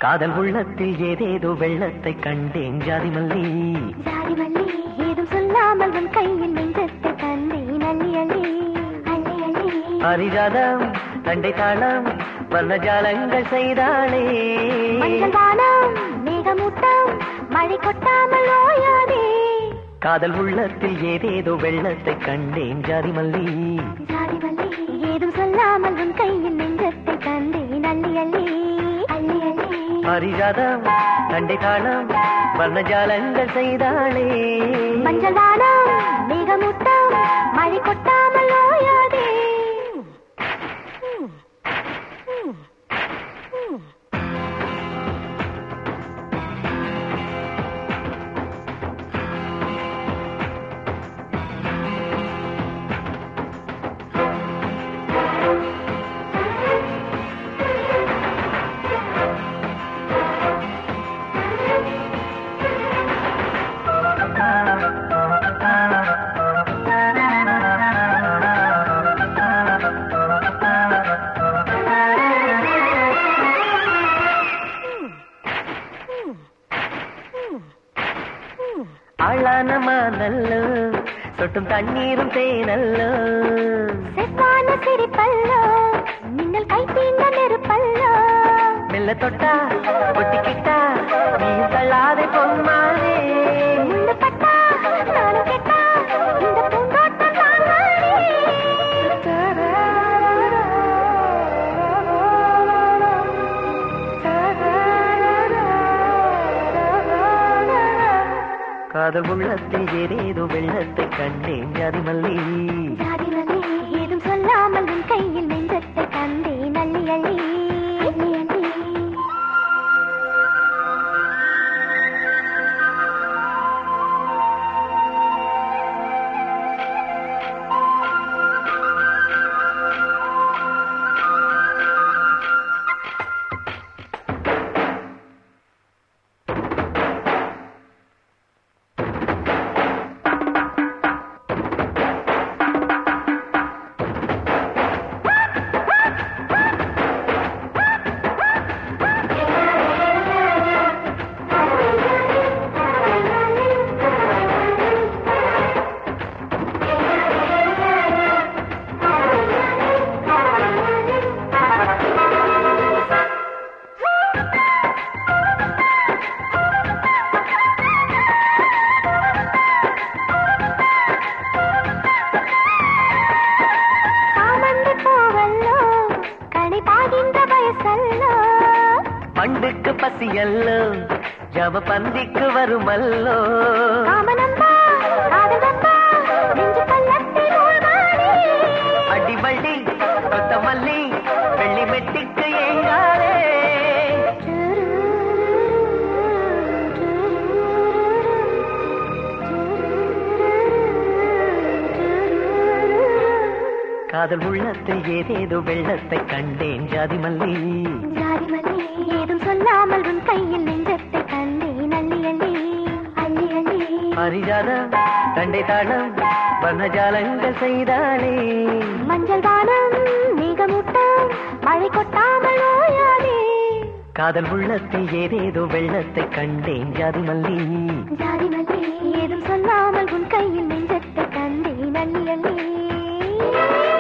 காதல் உள்ளத்தில் ஏதேதோ வெள்ளத்தை கண்டேன் ஜாதி மல்லி ஜாதி மல்லி ஏதும் சொல்லாமல் உன் கையில் நெஞ்சத்தை தந்தேன் அள்ளி அள்ளி அள்ளி அள்ளி அரிஜாதம் தண்டை தாளம் வர்ணஜாலங்கள் செய்தாளே மஞ்சள் வானம் மேகமூட்டம் மழை கொட்டாமல் ஓயாதே காதல் உள்ளத்தில் ஏதேதோ வெள்ளத்தை கண்டேன் ஜாதி மல்லி ஜாதி மல்லி ஏதும் சொல்லாமல் உன் கையில் நெஞ்சத்தை தந்தேன் அள்ளி அள்ளி அள்ளி அள்ளி அரிஜாதம் தண்டை தாளம் வர்ணஜாலங்கள் செய்தாளே மஞ்சள் வானம் மேகமூட்டம் மழை கொட்டாமல் ஓயாதே ஆளான மானல்லோ சொட்டும் தண்ணீரும் தேனல்லோ செவ்வான சிரிப்பல்லோ மின்னல் கை தீண்ட நெருப்பல்லோ மெல்ல தொட்டா ஒட்டிக்கிட்டா நீ தள்ளாதே பொன்மானே முள்ளு பட்டா நானும் கெட்டா இந்த பூந்தோட்டம் தாங்காதே காதல் உள்ளத்தில் ஏதேதோ வெள்ளத்தை கண்டேன் ஜாதி மல்லி ஜாதி மல்லி ஏதும் சொல்லாமல் உன் கையில் நெஞ்சத்தை தந்தேன் அள்ளி அள்ளி அள்ளி அள்ளி சாமந்தி பூவல்லோ கனி பாகின்ற வயசல்லோ பண்டுக்கு பசியல்லோ ஜவ பந்திக்கு வருமல்லோ காமனம்பா காதலம்பா நெஞ்சு பள்ளத்தில் மூழ்காதே அடிவள்ளி கொத்த மல்லி வெள்ளி மெட்டிக்கு ஏங்காரே காதல் உள்ளத்தில் ஏதேதோ வெள்ளத்தை கண்டேன் ஜாதி மல்லி ஜாதி மல்லி ஏதும் சொல்லாமல் உன் கையில் நெஞ்சத்தை தந்தேன் அள்ளி அள்ளி அள்ளி அள்ளி அரிஜாத தண்டை தாளம் வர்ணஜாலங்கள் செய்தாளே மஞ்சள் வானம் மேகமூட்டம் மழை கொட்டாமல் ஓயாதே காதல் உள்ளத்தில் ஏதேதோ வெள்ளத்தை கண்டேன் ஜாதி மல்லி ஜாதி மல்லி ஏதும் சொல்லாமல் உன் கையில் நெஞ்சத்தை தந்தேன் அள்ளி அள்ளி